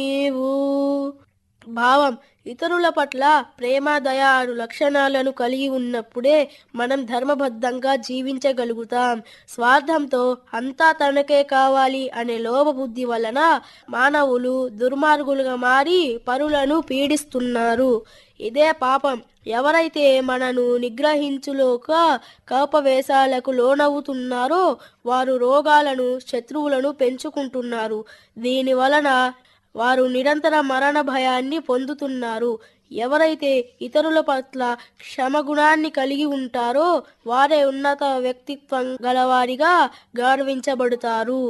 నీవు భావం ఇతరుల పట్ల ప్రేమ దయ అను లక్షణాలను కలిగి ఉన్నప్పుడే మనం ధర్మబద్ధంగా జీవించగలుగుతాం స్వార్థంతో అంతా తనకే కావాలి అనే లోభబుద్ధి వలన మానవులు దుర్మార్గులుగా మారి పరులను పీడిస్తున్నారు ఇదే పాపం ఎవరైతే మనను నిగ్రహించులోక కోపవేశాలకు లోనవుతున్నారో వారు రోగాలను శత్రువులను పెంచుకుంటున్నారు దీని వలన వారు నిరంతర మరణ భయాన్ని పొందుతున్నారు ఎవరైతే ఇతరుల పట్ల క్షమగుణాన్ని కలిగి ఉంటారో వారే ఉన్నత వ్యక్తిత్వం గలవారిగా గౌరవించబడతారు